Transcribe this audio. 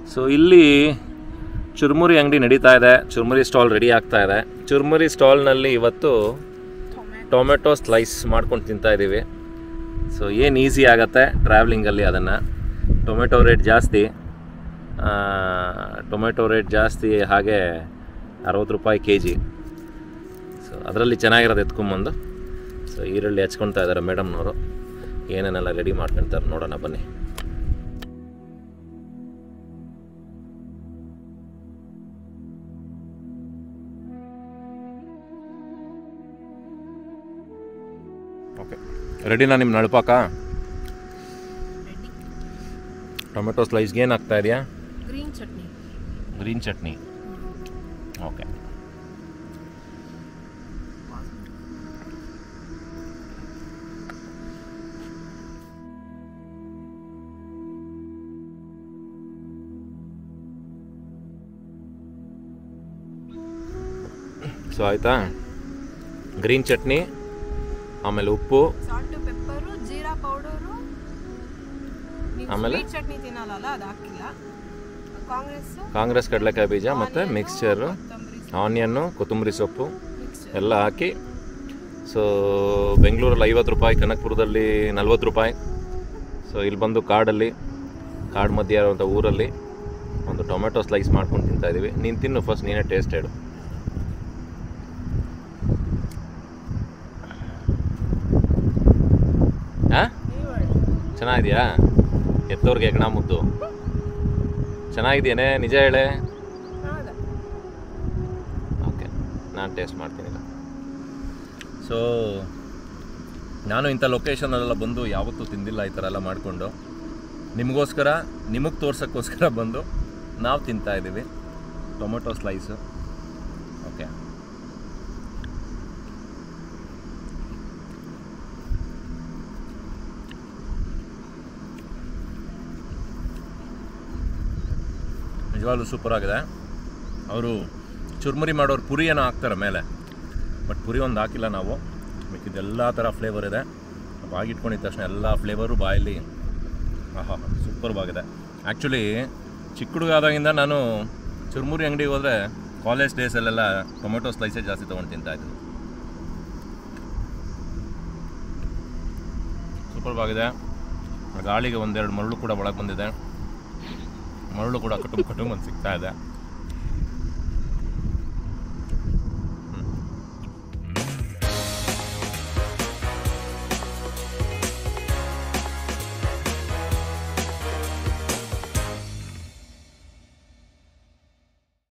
So ಇಲ್ಲಿ ಚುರುಮುರಿ ಅಂಗಡಿ ನಡೀತಾ ಇದೆ ಚುರುಮುರಿ ಸ್ಟಾಲ್ ರೆಡಿ ಆಗ್ತಾ ಇದೆ ಚುರುಮುರಿ ಸ್ಟಾಲ್ನಲ್ಲಿ ಇವತ್ತು ಟೊಮೆಟೊ ಸ್ಲೈಸ್ ಮಾಡ್ಕೊಂಡು ತಿಂತಾ ಇದ್ದೀವಿ ಸೊ ಏನು ಈಸಿ ಆಗುತ್ತೆ ಟ್ರಾವೆಲಿಂಗಲ್ಲಿ ಅದನ್ನು ಟೊಮೆಟೊ ರೇಟ್ ಜಾಸ್ತಿ ಆ, ಟೊಮೆಟೊ ರೇಟ್ ಜಾಸ್ತಿ ಹಾಗೆ ಅರವತ್ತು ರೂಪಾಯಿ ಕೆ ಜಿ ಸೊ ಅದರಲ್ಲಿ ಚೆನ್ನಾಗಿರೋದು ಎತ್ಕೊಂಬಂದು ಸೊ ಈರುಳ್ಳಿ ಹಚ್ಕೊಳ್ತಾ ಇದ್ದಾರೆ ಮೇಡಮ್ನವರು ಏನೇನೆಲ್ಲ ರೆಡಿ ಮಾಡ್ಕೊಳ್ತಾರೆ ನೋಡೋಣ ಬನ್ನಿ ಓಕೆ ರೆಡಿನಾ ನಿಮ್ಮ ನಳಪಾಕ ಟೊಮೆಟೊ ಸ್ಲೈಸ್ಗೆ ಏನು ಹಾಕ್ತಾ ಇದೆಯಾ green chutney green chutney okay so ಆಯಿತಾ ಗ್ರೀನ್ ಚಟ್ನಿ ಆಮೇಲೆ ಉಪ್ಪು ಸಾಲ್ಟು ಪೆಪ್ಪರು ಜೀರಾ ಪೌಡರು ಆಮೇಲೆ? ಸ್ವೀಟ್ ಚಟ್ನಿ ತಿನ್ನಲ್ಲ ಅದು ಹಾಕಿಲ್ಲ ಕಾಂಗ್ರೆಸ್ ಕಾಂಗ್ರೆಸ್ ಕಡಲೆಕಾಯಿ ಬೀಜ ಮತ್ತು ಮಿಕ್ಸ್ಚರು ಕೊತ್ತಂಬರಿ ಆನಿಯನ್ನು ಕೊತ್ತಂಬರಿ ಸೊಪ್ಪು ಮಿಕ್ಸ್ಚರ್ ಎಲ್ಲ ಹಾಕಿ ಸೊ ಬೆಂಗಳೂರಲ್ಲಿ ಐವತ್ತು ರೂಪಾಯಿ ಕನಕಪುರದಲ್ಲಿ ನಲ್ವತ್ತು ರೂಪಾಯಿ ಸೊ ಇಲ್ಲಿ ಬಂದು ಕಾಡಲ್ಲಿ ಕಾಡು ಮಧ್ಯೆ ಇರುವಂಥ ಊರಲ್ಲಿ ಒಂದು ಟೊಮೆಟೊ ಸ್ಲೈಸ್ ಮಾಡ್ಕೊಂಡು ತಿಂತಾ ಇದ್ದೀವಿ ನೀನು ತಿನ್ನು ಫಸ್ಟ್ ನೀನೇ ಟೇಸ್ಟ್ ಹೇಳು ಹಾಂ ಚೆನ್ನಾಗಿದೆಯಾ ಎತ್ತವ್ರಿಗೆ ಹೆಗ್ಣ ಮುದ್ದು ಚೆನ್ನಾಗಿದೆಯೇನೆ ನಿಜ ಹೇಳೆ ಹೌದಾ ಓಕೆ ನಾನು ಟೇಸ್ಟ್ ಮಾಡ್ತೀನಿ ಈಗ ಸೊ ನಾನು ಇಂಥ ಲೊಕೇಶನಲ್ಲೆಲ್ಲ ಬಂದು ಯಾವತ್ತೂ ತಿಂದಿಲ್ಲ ಈ ಥರ ಎಲ್ಲ ಮಾಡಿಕೊಂಡು ನಿಮಗೋಸ್ಕರ ನಿಮಗೆ ತೋರ್ಸೋಕ್ಕೋಸ್ಕರ ಬಂದು ನಾವು ತಿಂತಾ ಇದ್ದೀವಿ ಟೊಮೆಟೊ ಸ್ಲೈಸು ಓಕೆ ನಿಜವಾಗ್ಲೂ ಸೂಪರ್ ಆಗಿದೆ ಅವರು ಚುರ್ಮುರಿ ಮಾಡೋರು ಪುರಿ ಏನೋ ಹಾಕ್ತಾರೆ ಮೇಲೆ ಬಟ್ ಪುರಿ ಒಂದು ಹಾಕಿಲ್ಲ ನಾವು ಮಿಕ್ಕಿದ್ದೆಲ್ಲ ಥರ ಫ್ಲೇವರ್ ಇದೆ ಬಾಗಿಟ್ಕೊಂಡಿದ್ದ ತಕ್ಷಣ ಎಲ್ಲ ಫ್ಲೇವರು ಬಾಯಲ್ಲಿ ಆಹಾ ಸೂಪರ್ ಆಗಿದೆ ಆ್ಯಕ್ಚುಲಿ ಚಿಕ್ಕ ಹುಡುಗ ಆದಾಗಿಂದ ನಾನು ಚುರ್ಮುರಿ ಅಂಗಡಿಗೆ ಹೋದರೆ ಕಾಲೇಜ್ ಡೇಸಲ್ಲೆಲ್ಲ ಟೊಮೆಟೊ ಸ್ಲೈಸೇ ಜಾಸ್ತಿ ತೊಗೊಂಡು ತಿಂತಾಯಿದ್ದೆ ಸೂಪರ್ ಆಗಿದೆ ಗಾಳಿಗೆ ಒಂದೆರಡು ಮರಳು ಕೂಡ ಒಳಗೆ ಬಂದಿದೆ ಮರಳು ಕೂಡ ಕಟುಂಬ ಕಟುಂಬ ಅಂತ ಸಿಗ್ತಾ ಇದೆ